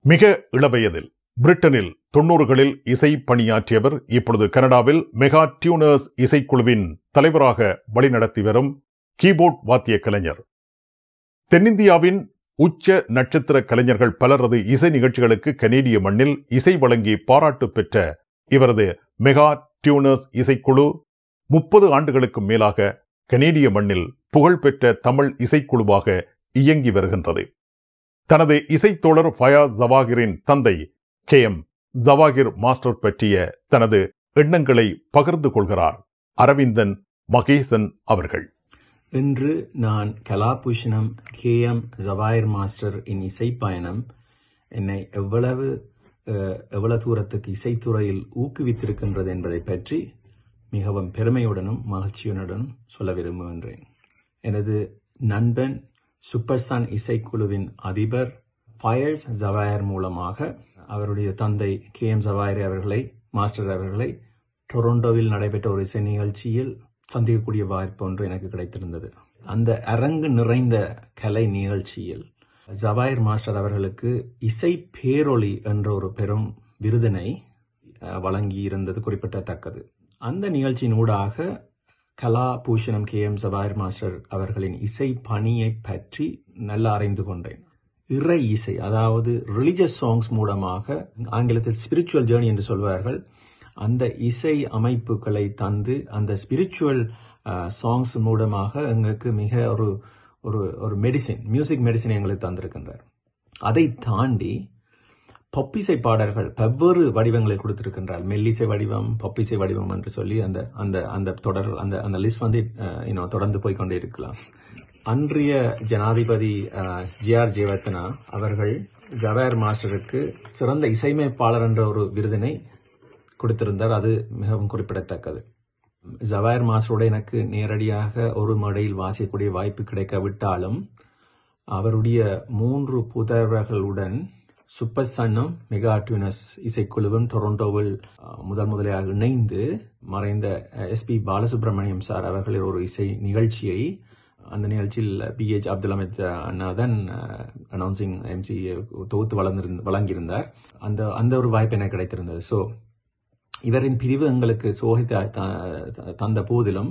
மிக இளவயதில் பிரிட்டனில் தொன்னூறுகளில் இசை பணியாற்றியவர் இப்பொழுது கனடாவில் மெகா டியூனர்ஸ் இசைக்குழுவின் தலைவராக வழிநடத்தி வரும் கீபோர்ட் வாத்திய கலைஞர் தென்னிந்தியாவின் உச்ச நட்சத்திர கலைஞர்கள் பலரது இசை நிகழ்ச்சிகளுக்கு கனேடிய மண்ணில் இசை வழங்கி பாராட்டு பெற்ற இவரது மெகா டியூனர்ஸ் இசைக்குழு முப்பது ஆண்டுகளுக்கு மேலாக கனேடிய மண்ணில் புகழ்பெற்ற தமிழ் இசைக்குழுவாக இயங்கி வருகின்றது தனது இசைத்தோழர் ஃபயாஸ் ஜவாகிரின் தந்தை கே எம் ஜவாகிர் மாஸ்டர் பற்றிய தனது எண்ணங்களை பகிர்ந்து கொள்கிறார் அரவிந்தன் மகேசன் அவர்கள் இன்று நான் Kalabhushanam K M Jawahir master இன் இசை பயணம் என்னை எவ்வளவு அஹ், எவ்வளவு தூரத்துக்கு இசைத்துறையில் ஊக்குவித்திருக்கின்றது என்பதை பற்றி மிகவும் பெருமையுடனும் மகிழ்ச்சியுடனும் சொல்ல விரும்புகின்றேன் எனது நண்பன் சூப்பர் சன் இசைக்குழுவின் அதிபர் ஃபயர்ஸ் ஜவாயர் மூலமாக அவருடைய தந்தை கே எம் ஜவாயர் அவர்களை மாஸ்டர் அவர்களை டொரண்டோவில் நடைபெற்ற ஒரு இசை நிகழ்ச்சியில் சந்திக்கக்கூடிய வாய்ப்பு ஒன்று எனக்கு கிடைத்திருந்தது அந்த அரங்கு நிறைந்த கலை நிகழ்ச்சியில் ஜவாயர் மாஸ்டர் அவர்களுக்கு இசை பேரொளி என்ற ஒரு பெரும் விருதினை அஹ், வழங்கியிருந்தது குறிப்பிடத்தக்கது அந்த நிகழ்ச்சியின் ஊடாக கலா பூஷணம் கே எம் ஜவாயர் மாஸ்டர் அவர்களின் இசை பணியை பற்றி நல்லா அறிந்து கொண்டேன் இறை இசை அதாவது ரிலிஜியஸ் சாங்ஸ் மூலமாக ஆங்கிலத்தில் ஸ்பிரிச்சுவல் ஜேர்னி என்று சொல்வார்கள் அந்த இசை அமைப்புகளை தந்து அந்த ஸ்பிரிச்சுவல் சாங்ஸ் மூலமாக எங்களுக்கு மிக ஒரு ஒரு ஒரு மெடிசின் மியூசிக் மெடிசின் எங்களுக்கு தந்திருக்கின்றார் அதை தாண்டி பொப்பிசை பாடல்கள் வெவ்வேறு வடிவங்களை கொடுத்திருக்கின்றார் மெல்லிசை வடிவம் பொப்பிசை வடிவம் என்று சொல்லி அந்த அந்த அந்த தொடர் அந்த அந்த லிஸ்ட் வந்து இன்னும் தொடர்ந்து போய் கொண்டே இருக்கலாம் அன்றைய ஜனாதிபதி ஜி ஆர் ஜெயவர்த்தனா அவர்கள் ஜவாயர் மாஸ்டருக்கு சிறந்த இசையமைப்பாளர் என்ற ஒரு விருதினை கொடுத்திருந்தார் அது மிகவும் குறிப்பிடத்தக்கது ஜவாயர் மாஸ்டரோட எனக்கு நேரடியாக ஒரு மேடையில் வாசிக்கக்கூடிய வாய்ப்பு கிடைக்காவிட்டாலும் அவருடைய மூன்று புதல்வர்களுடன் சூப்பர் சன்னும் மெகா டியூனஸ் இசைக்குழுவும் டொரண்டோவில் அஹ், முதல் முதலாக இணைந்து மறைந்த எஸ்பி பாலசுப்ரமணியம் சார் அவர்களின் ஒரு இசை நிகழ்ச்சியை அந்த நிகழ்ச்சியில் பிஹெச் அப்துல் அமித் அண்ணா தான் அனௌன்சிங் எம்சி தொகுத்து வளர்ந்திருந்த வழங்கியிருந்தார் அந்த அந்த ஒரு வாய்ப்பு எனக்கு கிடைத்திருந்தது ஸோ இவரின் பிரிவு எங்களுக்கு சோகித்த த- தந்த போதிலும்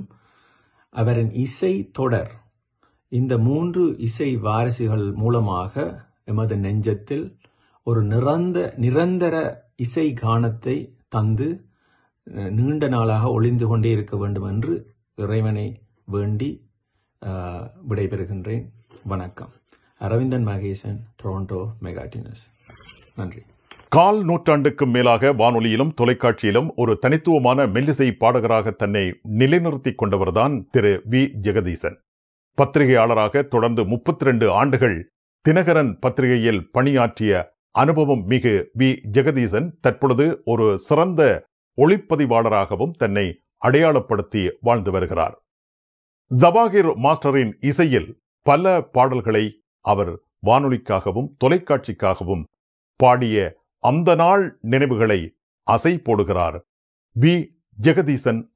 அவரின் இசை தொடர் இந்த மூன்று இசை வாரிசுகள் மூலமாக எமது நெஞ்சத்தில் ஒரு நிரந்த நிரந்தர இசை கானத்தை தந்து அஹ், நீண்ட நாளாக ஒளிந்து கொண்டே இருக்க வேண்டும் என்று இறைவனை வேண்டி அஹ், விடைபெறுகின்றேன் வணக்கம் அரவிந்தன் மகேசன் டொரண்டோ மெகாட்டினஸ் நன்றி கால் நூற்றாண்டுக்கும் மேலாக வானொலியிலும் தொலைக்காட்சியிலும் ஒரு தனித்துவமான மெல்லிசை பாடகராக தன்னை நிலைநிறுத்திக் கொண்டவர்தான் திரு வி ஜெகதீசன் பத்திரிகையாளராக தொடர்ந்து 32 ஆண்டுகள் தினகரன் பத்திரிகையில் பணியாற்றிய அனுபவம் மிகு வி ஜெகதீசன் தற்பொழுது ஒரு சிறந்த ஒளிப்பதிவாளராகவும் தன்னை அடையாளப்படுத்தி வாழ்ந்து வருகிறார் ஜவாகிர் மாஸ்டரின் இசையில் பல பாடல்களை அவர் வானொலிக்காகவும் தொலைக்காட்சிக்காகவும் பாடிய அந்த நாள் நினைவுகளை அசை போடுகிறார் வி ஜெகதீசன்